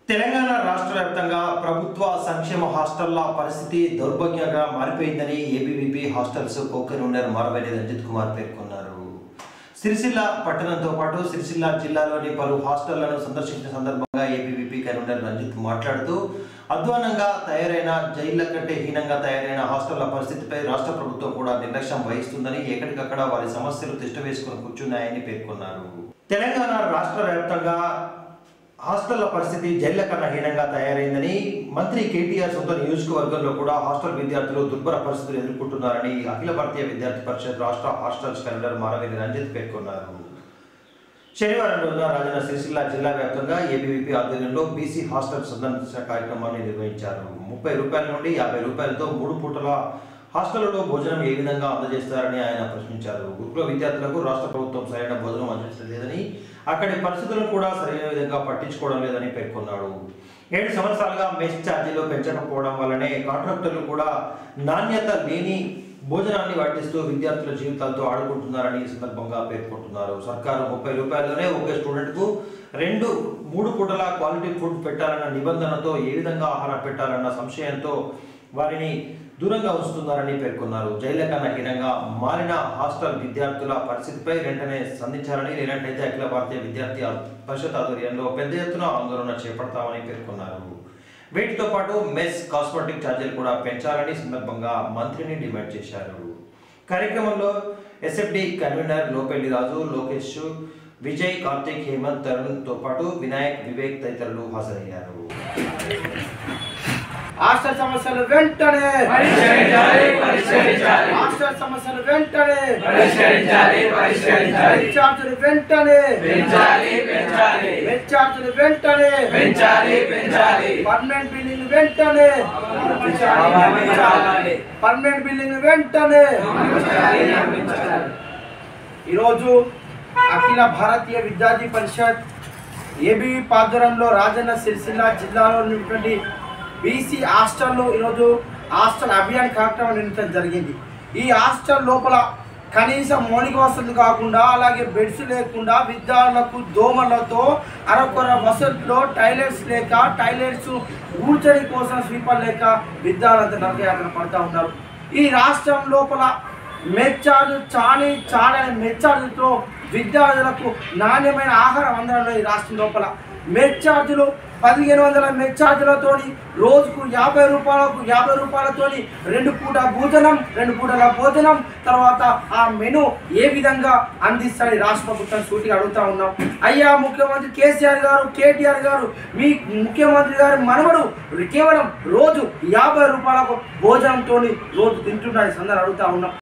తెలంగాణ రాష్ట్ర వ్యాప్తంగా ప్రభుత్వ సంక్షేమ హాస్టళ్ల పరిస్థితి దౌర్భాగ్యంగా మారిపోయిందని ఏబీవీపీ హాస్టల్స్ కోకెనుండర్ మారవేలి రంజిత్ కుమార్ పేర్కొన్నారు సిరిసిల్ల పట్టణంతో పాటు సిరిసిల్ల జిల్లాలోని పలు హాస్టళ్లను సందర్శించిన సందర్భంగా ఏబీవీపీ కన్వీనర్ రంజిత్ మాట్లాడుతూ అధ్వానంగా తయారైన జైళ్ల కంటే హీనంగా తయారైన హాస్టళ్ల పరిస్థితిపై రాష్ట్ర ప్రభుత్వం కూడా నిర్లక్ష్యం వహిస్తుందని ఎక్కడికక్కడ వారి సమస్యలు తిష్టవేసుకుని కూర్చున్నాయని పేర్కొన్నారు తెలంగాణ రాష్ట్ర వ్యాప్తంగా హాస్టళ్ల పరిస్థితి జైళ్ల కన్నా హీనంగా తయారైందని మంత్రి కేటీఆర్ సొంత నియోజకవర్గంలో కూడా హాస్టల్ విద్యార్థులు దుర్భర పరిస్థితులు ఎదుర్కొంటున్నారని అఖిల భారతీయ విద్యార్థి పరిషత్ రాష్ట్ర హాస్టల్స్ కన్వీనర్ మారవేలి రంజిత్ పేర్కొన్నారు శనివారం రోజున రాజన్న సిరిసిల్ల జిల్లా వ్యాప్తంగా ఏబీవీపీ ఆధ్వర్యంలో బీసీ హాస్టల్ సందర్శన కార్యక్రమాన్ని నిర్వహించారు ముప్పై రూపాయల నుండి యాభై రూపాయలతో మూడు పూటల హాస్టళ్లలో భోజనం ఏ విధంగా అందజేస్తారని ఆయన ప్రశ్నించారు గురుకుల విద్యార్థులకు రాష్ట్ర ప్రభుత్వం సరైన భోజనం అందించలేదని అక్కడి పరిస్థితులను కూడా సరైన విధంగా పట్టించుకోవడం లేదని పేర్కొన్నాడు ఏడు సంవత్సరాలుగా మెస్ ఛార్జీలు పెంచకపోవడం వల్లనే కాంట్రాక్టర్లు కూడా నాణ్యత లేని భోజనాన్ని వడ్డిస్తూ విద్యార్థుల జీవితాలతో ఆడుకుంటున్నారని ఈ సందర్భంగా పేర్కొంటున్నారు సర్కారు ముప్పై రూపాయల్లోనే ఒకే స్టూడెంట్కు రెండు మూడు పూటల క్వాలిటీ ఫుడ్ పెట్టాలన్న నిబంధనతో ఏ విధంగా ఆహారం పెట్టాలన్న సంశయంతో వారిని దూరంగా ఉంచుతున్నారని పేర్కొన్నారు జైళ్ల కన్నా హీనంగా మారిన హాస్టల్ విద్యార్థుల పరిస్థితిపై వెంటనే స్పందించాలని లేనట్టయితే అఖిల భారతీయ విద్యార్థి పరిషత్ ఆధ్వర్యంలో పెద్ద ఎత్తున ఆందోళన చేపడతామని పేర్కొన్నారు వీటితో పాటు మెస్ కాస్మెటిక్ ఛార్జీలు కూడా పెంచాలని సందర్భంగా మంత్రిని డిమాండ్ చేశారు కార్యక్రమంలో ఎస్ఎఫ్డి కన్వీనర్ లోపెల్లి రాజు లోకేష్ విజయ్ కార్తిక్ హేమంత్ తరుణ్ తో పాటు వినాయక్ వివేక్ తదితరులు హాజరయ్యారు హాస్టల్ సమస్యలు వెంటనే పరిష్కరించాలి పరిష్కరించాలి హాస్టల్ సమస్యలు వెంటనే పరిష్కరించాలి పరిష్కరించాలి ఛార్జీలు వెంటనే పెంచాలి పెంచాలి ఛార్జీలు వెంటనే పెంచాలి పెంచాలి పర్మనెంట్ బిల్డింగ్ వెంటనే పెంచాలి. పర్మనెంట్ బిల్డింగ్ వెంటనే ఈరోజు అఖిల భారతీయ విద్యార్థి పరిషత్ ఏబీ పాధ్వర్యంలో రాజన్న సిరిసిల్ల జిల్లాలో ఉన్నటువంటి బీసీ హాస్టల్లో ఈరోజు హాస్టల్ అభియాన్ కార్యక్రమం నిర్వహించడం జరిగింది ఈ హాస్టల్ లోపల కనీసం మౌలిక వసతులు కాకుండా అలాగే బెడ్స్ లేకుండా విద్యార్థులకు దోమలతో అరకొర వసతుల్లో టాయిలెట్స్ లేక టాయిలెట్స్ ఊడ్చడి కోసం స్వీపర్ లేక విద్యార్థులంతా నరకయాత్ర పడుతూ ఉన్నారు ఈ రాష్ట్రం లోపల మెచ్చార్లు చాలి చాలని మెచ్చార్లతో విద్యార్థులకు నాణ్యమైన ఆహారం అందడంలో ఈ రాష్ట్రం లోపల మెచ్చార్జులు పదిహేను వందల మెచ్చార్జులతోని రోజుకు యాభై రూపాయలకు యాభై రూపాయలతోని రెండు పూట భోజనం రెండు పూటల భోజనం తర్వాత ఆ మెను ఏ విధంగా అందిస్తాడు ఈ రాష్ట్ర ప్రభుత్వం సూటిగా అడుగుతా ఉన్నాం అయ్యా ముఖ్యమంత్రి కేసీఆర్ గారు కేటీఆర్ గారు మీ ముఖ్యమంత్రి గారు మనవడు కేవలం రోజు యాభై రూపాయలకు భోజనంతో రోజు తింటున్నాడు సందర్భం అడుగుతా ఉన్నాం